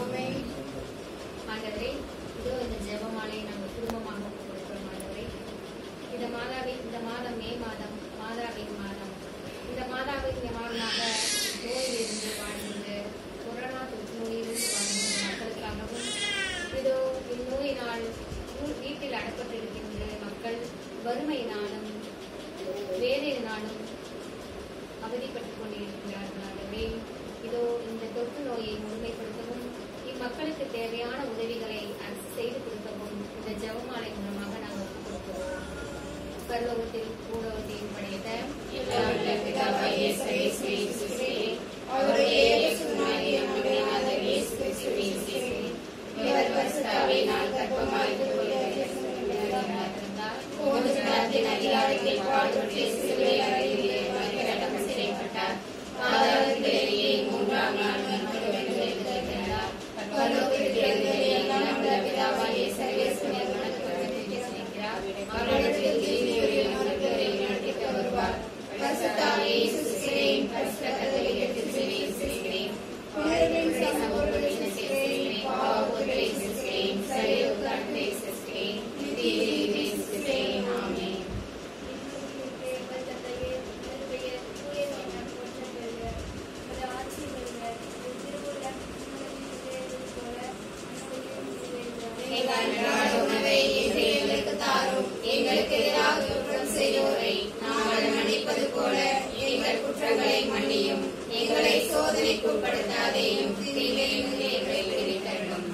ஆண்டவரே இதோ இந்த ஜெபமாலையை நாங்கள் குடும்பமாக ஒப்புக் கொடுக்கிறோம் ஆண்டவரே இந்த மாதாவை இந்த மாதம் மே மாதம் மாதாவின் மாதம் இந்த மாதாவின் மாதமாக நோயிலிருந்து வாழ்கின்ற கொரோனா தொற்று நோயிலிருந்து வாழ்கின்ற மக்களுக்காகவும் இதோ இந்நோயினால் ஊர் வீட்டில் அடப்பட்டிருக்கின்ற மக்கள் வறுமையினாலும் வேலையினாலும் அவதிப்பட்டுக் கொண்டிருக்கிறார்கள் ஆகவே இதோ இந்த தொற்று நோயை முழுமைப்படுத்தவும் இம்மக்களுக்கு தேவையான உதவிகளை அரசு செய்து கொடுக்கவும் இந்த ஜெபமாலை மூலமாக நாங்கள் ஒப்புக் கொடுக்கிறோம் பரலோகத்தில் பூலோகத்தையும் படைத்த எல்லாவற்ற பிதாவாகிய இயேசுவே கிறிஸ்துவே, அவருடைய ஏகசுதனாகிய நம்முடைய ஆண்டவர் இயேசு கிறிஸ்துவின் இயேசுவே, இவர் பரிசுத்தாவியினால் கர்ப்பமாய் போது ஜனத்தின் அதிகாரத்தில் பாடுபட்டு சிலுவை அறையிலே மறிக்கடம் சிறைப்பட்டார் பாதாளத்திலேயே மூன்றாம் நாள் மறுபடியும் எழுந்திருக்கிறார் பரலோகத்திலிருந்து எல்லாம் உள்ள பிதாவாகிய சர்வேஸ்வரர் வணக்கத்தை செய்கிறார் அவரிடத்தில் தீமையுடைய மருத்துவரை நடத்திக்க வருவார் பரிசுத்தாவே இயேசு சிறையின் பரிசுத்த கட்டளையிட்டு சிறையில் சிறைக்கிறேன் பாவங்களின் சமூகங்களை சிறைக்கிறேன் பாவங்களை சிறைக்கிறேன் சரியவுகளை சிறைக்கிறேன் நிதியை சிறைக்கிறேன் ஆமென் எங்கள் அன்றாட உணவை இன்று எங்களுக்கு தாரும் எங்களுக்கு எதிராக குற்றம் செய்தோரை நாங்கள் மன்னிப்பது போல எங்கள் குற்றங்களை மன்னியும் எங்களை சோதனைக்கு உட்படுத்தாதேயும் தீமையிலிருந்து எங்களை விடுவித்தருளும்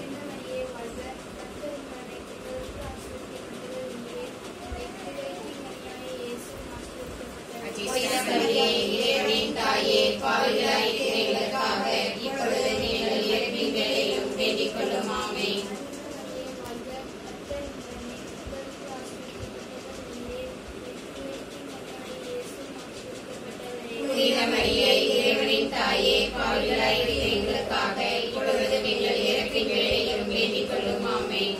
புனிதமரியே, இறைவனின் தாயே பாவிகளாய் இருக்கிற எங்களுக்காக இப்பொழுது நீங்கள் இறப்பின் வேளையிலும் வேண்டிக் கொள்ளும் ஆமென் புனிதமரியே, இறைவனின் தாயே பாவிகளாய் இருக்கிற எங்களுக்காக இப்பொழுது நீங்கள் இறப்பின் வேளையிலும் வேண்டிக் கொள்ளும் ஆமென்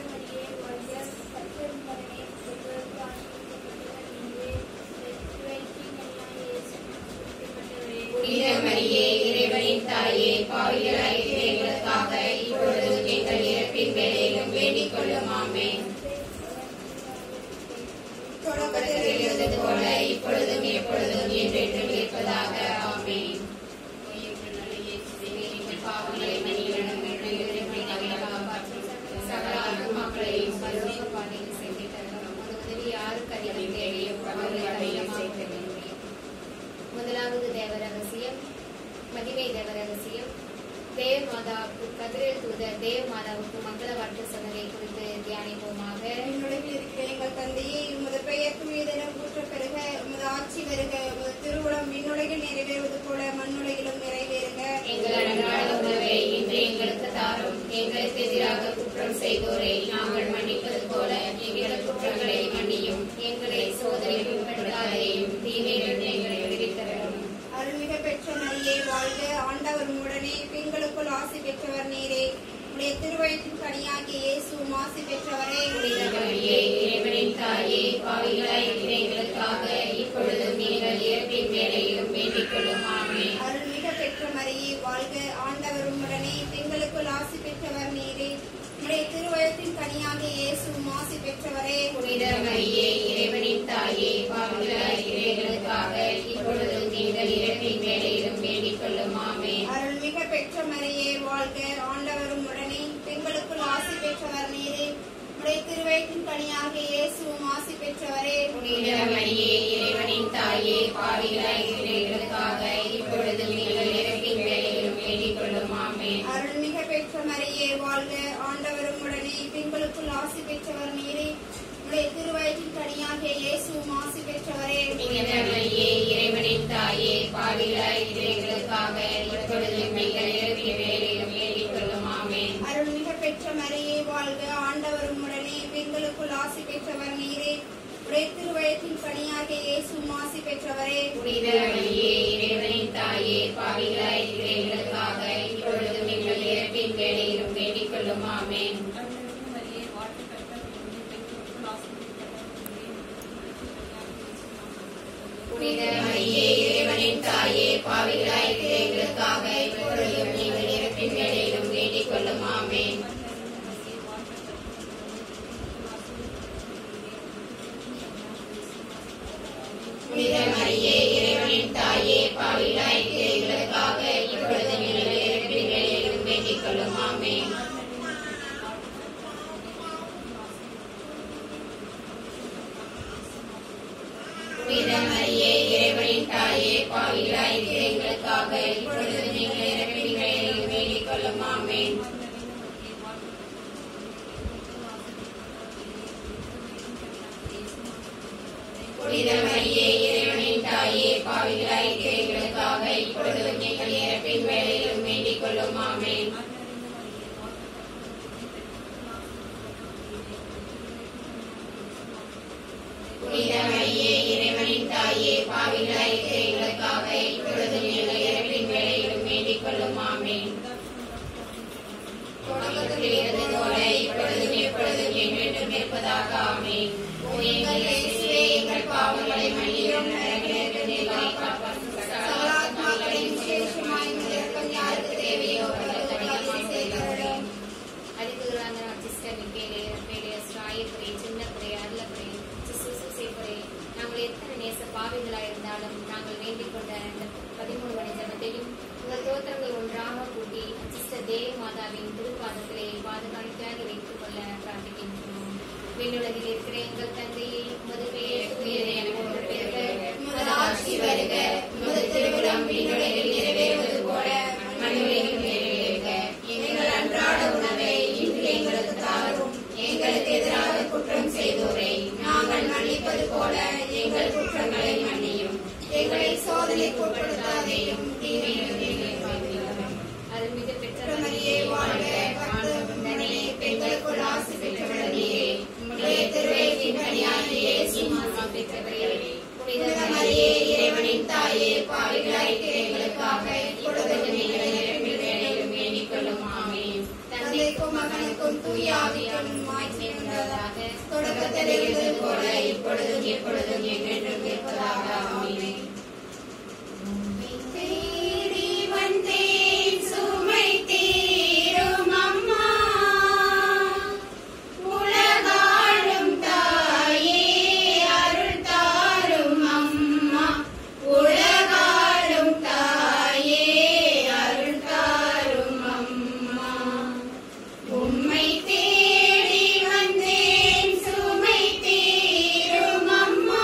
புனிதமரியே, இறைவனின் தாயே பாவிகளாய் இருக்கிற எங்களுக்காக இப்பொழுது எங்கள் இறப்பின் வேளையிலும் வேண்டிக் கொள்ளும் ஆமென் தொடக்கத்தில் இருந்தது போல இப்பொழுதும் எப்பொழுதும் என்றென்றும் இருப்பதாக ஆமென் எங்கள் பாவங்களை மன்னியும் எங்கள் இறைவனை நாங்கள் காப்பாற்றும் சகல ஆத்மாக்களையும் பரலோக பாதையில் சென்று தரணும் உமது உதவி யாருக்கு அதிகம் தேவையோ அவர்களை அதிகமாக உதவி முடியும் முதலாவது தேவ ரகசியம் மகிமை தேவ ரகசியம் தேவ மாதாவுக்கு கதிரேல் தூதர் தேவ மாதாவுக்கு மங்கள வாழ்த்து சொன்னதை குறித்து தியானிப்போமாக என்னுடைய இருக்கிற எங்கள் தந்தையே உமது பெயர் தூயதெனும் கூற்ற பெருக உமது ஆட்சி வருக உமது திருவுளம் விண்ணுலகில் நிறைவேறுவது போல மண்ணுலகிலும் நிறைவேறுக எங்கள் அன்றாட உணவை இன்று எங்களுக்கு தாரும் எங்களுக்கு எதிராக குற்றம் செய்தோரை நாங்கள் மன்னிப்பது போல எங்கள் குற்றங்களை மன்னியும் எங்களை சோதனைக்கு உட்படுத்தாதேயும் தீமையிலிருந்து எங்களை விடுவித்தரலும் அருள்மிக பெற்ற நரியே வாழ்க ஆண்டவர் உடனே பெண்களுக்குள் ஆசி பெற்றவர் நீரே உடைய திருவயிற்றின் கனியாகிய இயேசு ஆசி பெற்றவரே புனிதமரியே, இறைவனின் தாயே பாவிகளாய் இருக்கிற எங்களுக்காக இப்பொழுதும் நீங்கள் இறப்பின் வேளையிலும் வேண்டிக் கொள்ளும் ஆமென் அருள்மிக பெற்ற மரியே வாழ்க ஆண்டவர் உடனே பெண்களுக்குள் ஆசி பெற்றவர் நீரே உடைய திருவயத்தின் கனியாகிய இயேசு ஆசி பெற்றவரே புனித மரியே இறைவனின் தாயே பாவிகளாய் இருக்கிற எங்களுக்காக இப்பொழுதும் நீங்கள் இறப்பின் வேளையிலும் வேண்டிக் கொள்ளும் ஆமென் அருள்மிக பெற்ற மரியே வாழ்க ஆண்டவரும் உடனே பெண்களுக்குள் ஆசி பெற்றவர் நீரே உடைய திருவயிற்றின் கனியாகிய இயேசுவும் ஆசி பெற்றவரே புனித மரியே இறைவனின் தாயே பாவிகளாய் இருக்கிற எங்களுக்காக இப்பொழுதும் நீங்கள் இறப்பின் வேளையிலும் வேண்டிக் கொள்ளும் ஆமென் அருள்மிக பெற்ற மரியே வாழ்க ஆண்டவரும் உடனே பெண்களுக்குள் ஆசி பெற்றவர் நீரே உடைய திருவயிற்றின் கனியாகிய இயேசுவும் ஆசி பெற்றவரே புனித மரியே இறைவனின் தாயே பாவிகளாய் இருக்கிற எங்களுக்காக இப்பொழுதும் நீங்கள் இறப்பின் வேளையிலும் வேண்டிக் கொள்ளும் ஆமென் அருள்மிக பெற்ற மரியே வாழ்க ஆண்டவரும் உடனே பெண்களுக்குள் ஆசி பெற்றவர் நீரே உடைய திருவயத்தின் கனியாகிய இயேசுவும் ஆசி பெற்றவரே புனித மரியே இறைவனின் தாயே பாவிகளாய் இருக்கிற எங்களுக்காக இப்பொழுதும் நீங்கள் இறப்பின் வேளையிலும் வேண்டிக் கொள்ளும் ஆமென் புனித மரியே இறைவனின் தாயே பாவிகளாய் இருக்கிற எங்களுக்காக இப்பொழுதும் நீங்கள் இறப்பின் வேளையிலும் எங்களுக்காக இப்பொழுதும் எங்கள் இறப்பின் வேளையிலும் வேண்டிக் கொள்ளும் ஆமென் புனித மரியே இறைவனின் தாயே பாவிகளாயிருக்கிற எங்களுக்காக இப்பொழுதும் எங்கள் இறப்பின் வேளையிலும் வேண்டிக் கொள்ளும் ஆமென் புனித மரியே இறைவனின் தாயே பாவிகளாயிருக்கிற எங்களுக்காக இப்பொழுதும் எங்கள் இறப்பின் வேளையிலும் வேண்டிக் கொள்ளும் ஆமென் தொடக்கத்தில் இருந்தது போல இப்பொழுதும் எப்பொழுதும் என்றென்றும் இருப்பதாக ஆமென் ஓ எங்கள் இயேசுவே எங்கள் பாவங்களை மன்னியும் நரகத்திலிருந்து எங்களை காப்பாற்றும் சகலாத்மாக்களின் விசேஷமாய் முதற்கண் யாருக்கு தேவையோ அவர்களுக்கு அதிகம் செய்தருளும். அதுக்குறாங்க சிஸ்டர் மிக்கேலே ரப்பேலே ஸ்ராயபுரே சின்னபுரே அருளபுரே சிசுசுசேபுரே நாங்கள் எத்தனை நேச பாவிகளாக இருந்தாலும் நாங்கள் வேண்டிக் கொண்ட அந்த பதிமூணு மணி ஜபத்தையும் உங்கள் தோத்திரங்கள் ஒன்றாக கூட்டி சிஸ்டர் தேவ மாதாவின் திருப்பாதத்திலே பாதுகாப்பாக வைத்துக் கொள்ள பிரார்த்திக்கின்றோம் விண்ணுலகில் இருக்கிற எங்கள் தந்தையே உமது பெயர் தூயது என பெயர் உமது ஆட்சி வருக உமது திருவிழம் விண்ணுலகில் நிறைவேறுவது போல மண்ணுலகில் நிறைவேறுக எங்கள் அன்றாட உணவை இன்று எங்களுக்கு தாரும் எங்களுக்கு எதிராக குற்றம் செய்தோரை நாங்கள் மன்னிப்பது போல எங்கள் குற்றங்களை மன்னியும் எங்களை சோதனைக்கு உட்படுத்தாதேயும் தீமையிலிருந்து எங்களை காத்திரும் அருள்மிகு பெற்ற மரியே வாழ்க கர்த்தர் உடனே பெண்களுக்குள் ஆசி பெற்றவள் நீரே உம்முடைய திருவயிற்றின் கனியாகிய இயேசு மாதம் பெற்றவரே புனித மரியே இறைவனின் தாயே பாவிகளாயிருக்கிற எங்களுக்காக இப்பொழுதும் எங்களை இறப்பில் வேலையிலும் வேண்டிக் கொள்ளும் ஆமென் தந்தைக்கும் மகனுக்கும் தூய ஆவிக்கும் மாற்றி உண்டதாக தொடக்கத்தில் இருந்தது போல இப்பொழுதும் எப்பொழுதும் என்றென்றும் இருப்பதாக ஆமென் தேடி வந்தேன் சுமை தீரும் அம்மா உலகாளும் தாயே அருள் தாரும் அம்மா உலகாளும் தாயே அருள் தாரும் அம்மா உம்மை தேடி வந்தேன் சுமை தீரும் அம்மா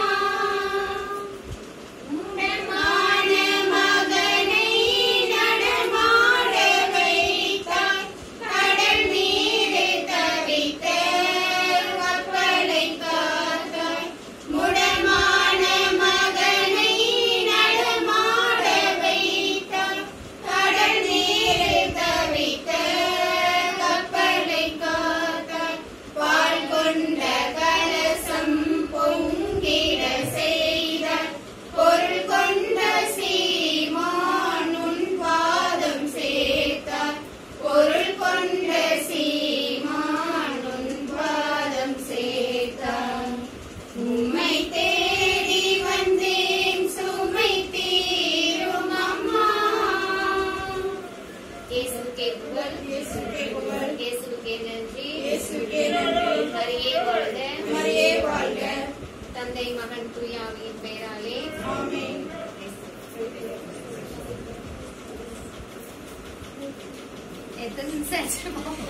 உடமான மகனை நடமாட வைத்தாய் கடல் நீரை தவித்த கப்பலை காத்தாய் முடமான மகனை நடமாட வைத்தாய் கடல் நீரை தவித்த கப்பலை காத்தாய் பால் கொண்ட கலசம் பொங்கிட செய்தாய் பொருள் கொண்ட சீமான் உன் பாதம் சேர்த்தாய் பொருள் கொண்ட சீமான் உன் பாதம் சேர்த்தாய் உம்மை தேடி வந்தேன் சுமை தீரும் அம்மா இயேசுவுக்கே புகழ் இயேசுவுக்கே புகழ். இயேசுவுக்கே நன்றி இயேசுவுக்கே நன்றி. மரியே வாழ்க மரியே வாழ்க தந்தை மகன் தூயாவியின் பெயராலே ஆமென் எத்தனை நிமிஷம் ஆச்சு?